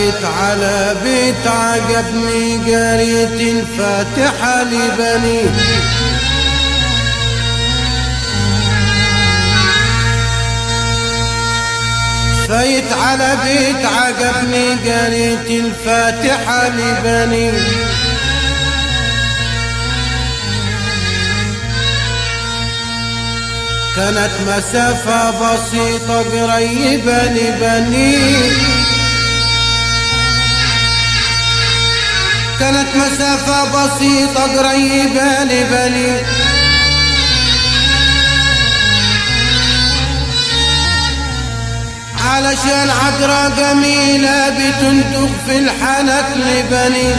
فايت على بيت عجبني قريت الفاتحة لبني فايت على بيت عجبني قريت الفاتحة لبني كانت مسافة بسيطة قريبة لبني كانت مسافة بسيطة قريبة لبني علشان عذرة جميلة بتندق في الحنك لبني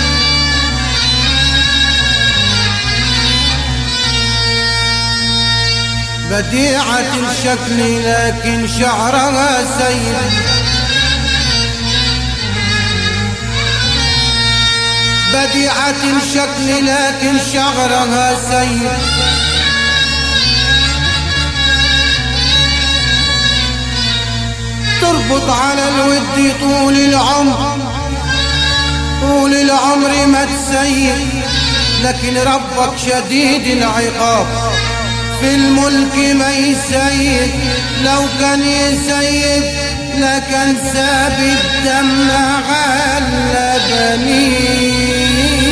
بديعة الشكل لكن شعرها سيد بديعة الشكل لكن شعرها سيد تربط على الود طول العمر طول العمر ما تسيب لكن ربك شديد العقاب في الملك ما يسيب لو كان يسيب لكن ساب الدم على بنيه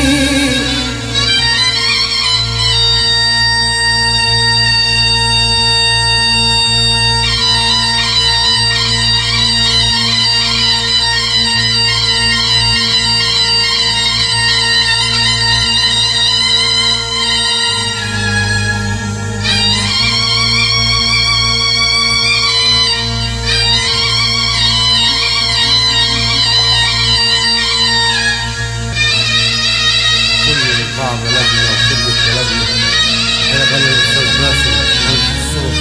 كل لقاء بلدنا وكل بلدنا احنا بني الاستاذ باسم مهندس الصوت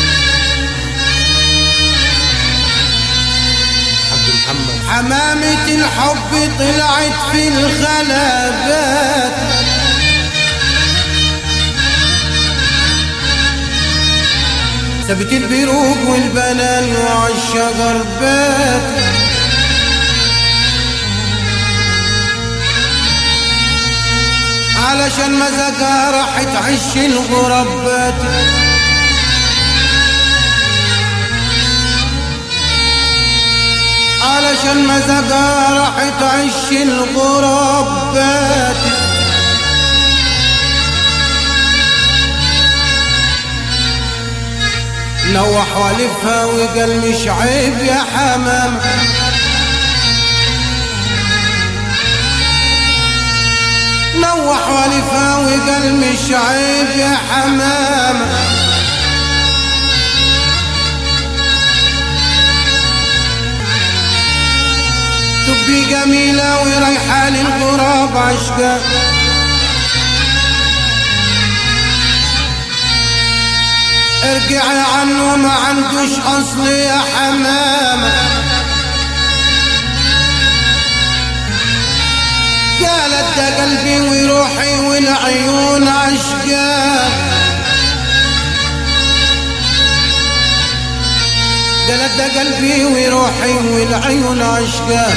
حاج محمد حمامة الحب طلعت في الخلابات سبت البروق والبنان وعالشجر بات علشان مزاجها راح تعيش الغربات علشان مزاجها راح تعيش الغربات نوح والفها وقال مش عيب يا حمام نوح والفها وقال مش عيب يا حمام تبي جميلة ورايحة للغراب عشقة ارجع عنه ما عندوش اصل يا حمامة قالت ده قلبي وروحي والعيون عشقان قالت ده قلبي وروحي والعيون عشقان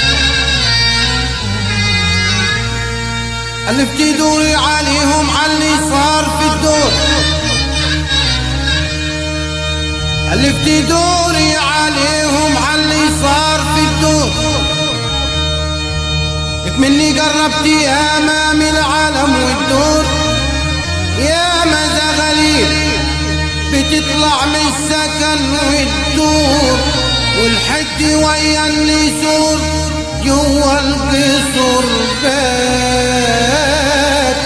ألفتي دوري عليهم على اللي صار في الدور ألفتي دوري عليهم على اللي صار في الدور مني قربتي أمام العالم والدور يا مدى غليل بتطلع من السكن والدور والحد ويا اللي يزور جوا القصر بات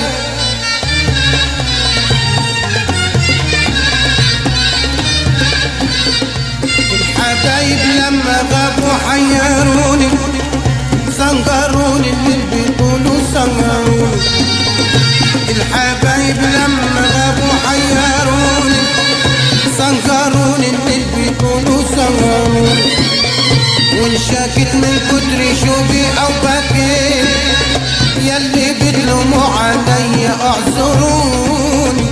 الحبايب لما غابوا حيروني سنقروني اللي بيقولوا سنقروني الحبايب لما غابوا حيروني سنقروني اللي بيقولوا سنقروني وانشكت من كتر شوقي او بكيت يلي بتلوموا علي اعذروني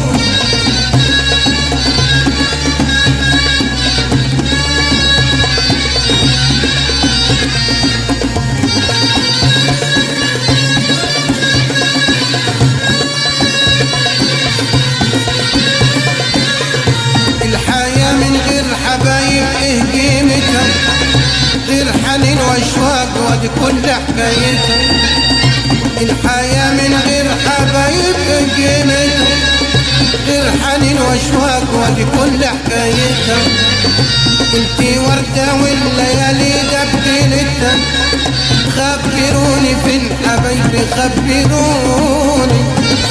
حكايتها غير حنين واشواق ودي كل حكايتها الحياة من غير حبايب قيمتها غير حنين واشواق ودي كل حكايتها انتي وردة والليالي دبلتها خبروني فين حبايبي خبروني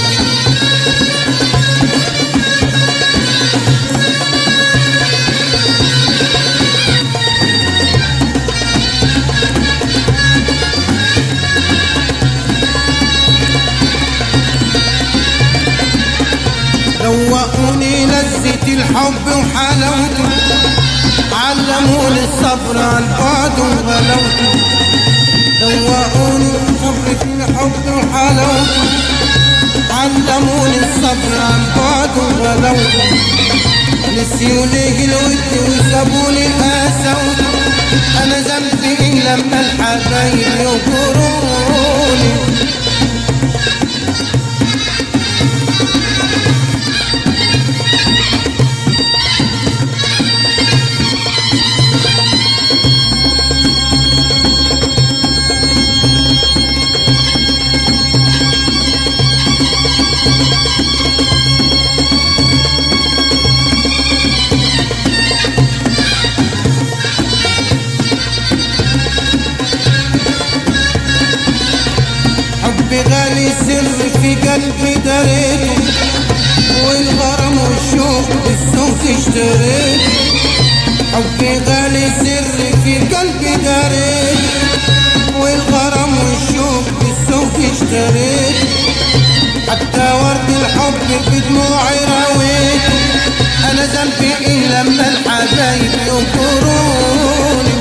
ذوقوني لذة الحب وحلاوته علموني الصبر عن بعد وغلاوته ذوقوني الصبر في الحب وحلاوته علموني الصبر عن بعد وغلاوته نسيوا ليه الود وسابوني قساوته انا ذنبي إيه لما الحبايب يغروني حبي غالي سر في قلبي دريته والغرام والشوق بالسوق اشتريته حبي غالي سر في قلبي دريته والغرام والشوق بالسوق اشتريته حتى ورد الحب بدموعي راويته انا ذنبي ايه لما الحبايب ينكروني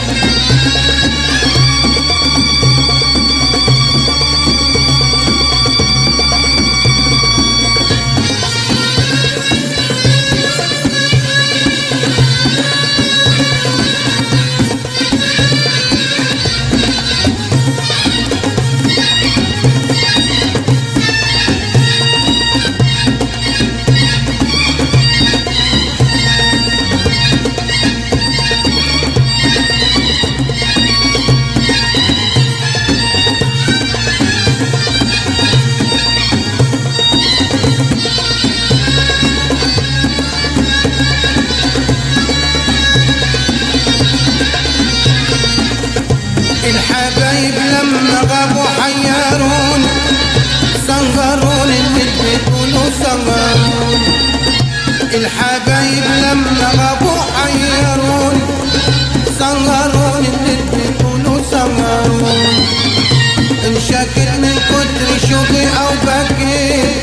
الحبايب لما غابوا حيروني صنغروني اللي بيقولوا صنغروني الحبايب لما غابوا حيروني صنغروني اللي بيقولوا صنغروني انشكت من كتر شوقي او بكيت